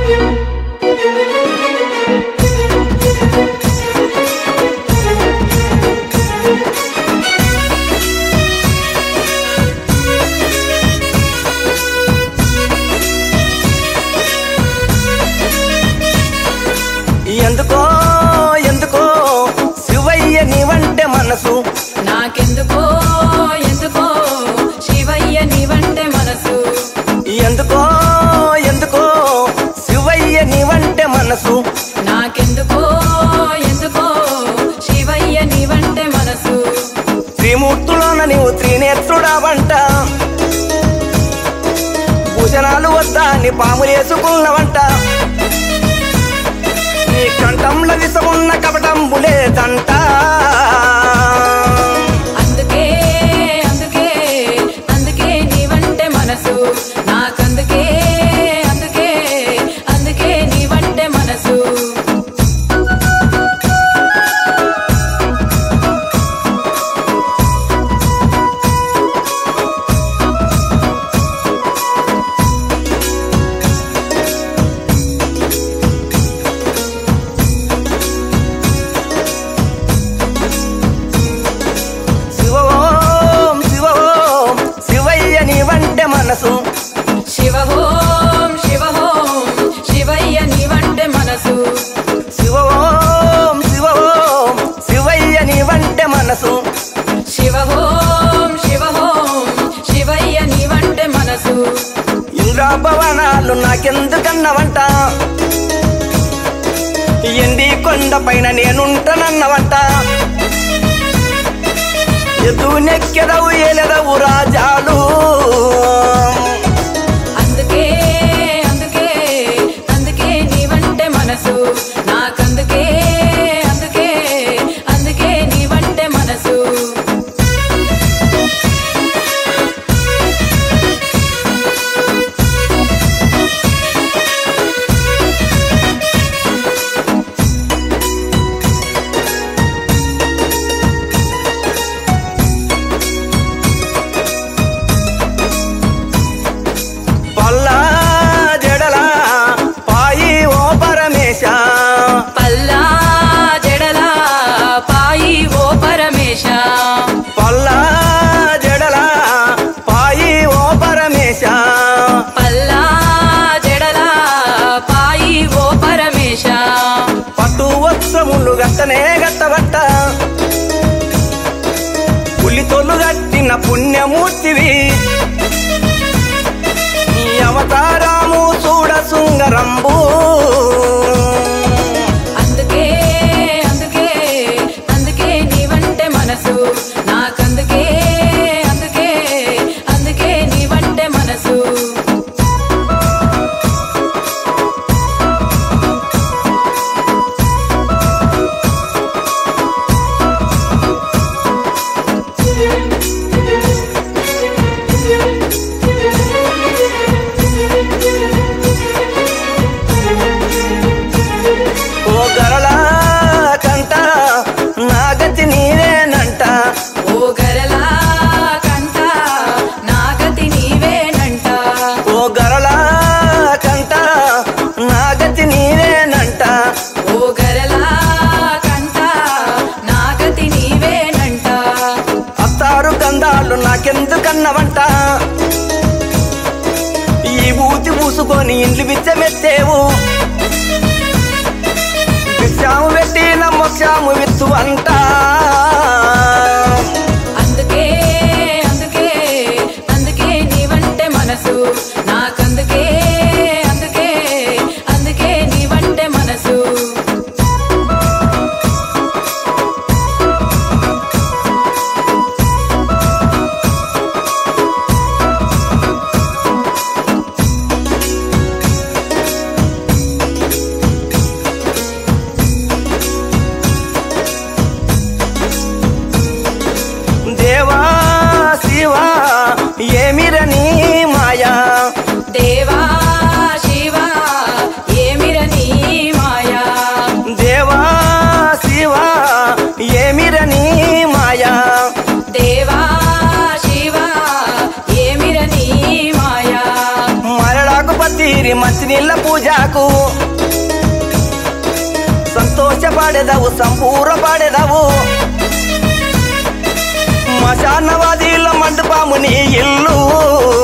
ఎందుకో ఎందుకో శివయ్య నీవంటే మనసు నాకెందుకో ఎందుకో శివయ్య నీవంటే మనసు ఎందుకో ఎందుకో శివయ్య నీవంటే మనసు నాకెందుకో ఎందుకో శివయ్య నీవంటే మనసు త్రిమూర్తులోన నీవు త్రినేత్రుడావంట భూషణాలు వద్దా నీ పాములేసుకున్నవంట నీ కంఠంలో విసమున్న కపటంబులేదంట అందుకే అందుకే అందుకే నీవంటే మనసు నాకందుకే అందుకే అందుకే నీవంటే మనసు శివ ఓం శివ ఓం శివయ్య నీవంటే మనసు శివ ఓం శివ ఓం శివయ్య నీవంటే మనసు శివ ఓం శివ ఓం శివయ్య నీవంటే మనసు శివ ఓం శివ ఓం శివయ్య నీవంటే మనసు ఇంద్రాభవనాలు నాకెందుకన్నవంట ఎండి కొండ పైన నేనుంటనన్నవంట ఎదు నెక్కెదవు ఏలెదవు రాజాలు అందుకే అందుకే అందుకే నీవంటే మనసు నాకందుకే అందుకే అందుకే నీవంటే మనసు పల్లా జడల పాయి ఓ పరమేశ పల్లా జడల పాయి ఓ పరమేశ పల్లా జడల పాయి ఓ పరమేశ పల్లా జడల పాయి ఓ పరమేశ పట్టు వస్త్రములు గట్టనే గట్టబట్ట పులితోలు గట్టిన పుణ్యమూర్తివి నీ అవతారము చూడ సుంగరంబు అందుకే అందుకే అందుకే నీవంటే మనసు నాకందుకే అందుకే అందుకే నీవంటే మనసు ఓ గరళ కంట నాగతి నీవేనంట ఓ గరలా కంట నాగతి నీవేనంట ఓ గరళ కంట నాగతి నీవేనంట ఓ గరలా కంట నాగతి నీవేనంట అత్తారు గంధాలు నాకెందుకన్నవంట ఈ ఊతి పూసుకొని ఇండ్లు బిచ్చమెత్తేవు భిక్షాము పెట్టి నమ్మక్షాము విత్తు అంట అందుకే అందుకే అందుకే నీవంటే మనసు నాకందుకే అందుకే అందుకే నీవంటే మనసు పూజకు సంతోషపడేదవు సంపూర పడేదవు మశానవాదీల మండపాము నీ ఇల్లు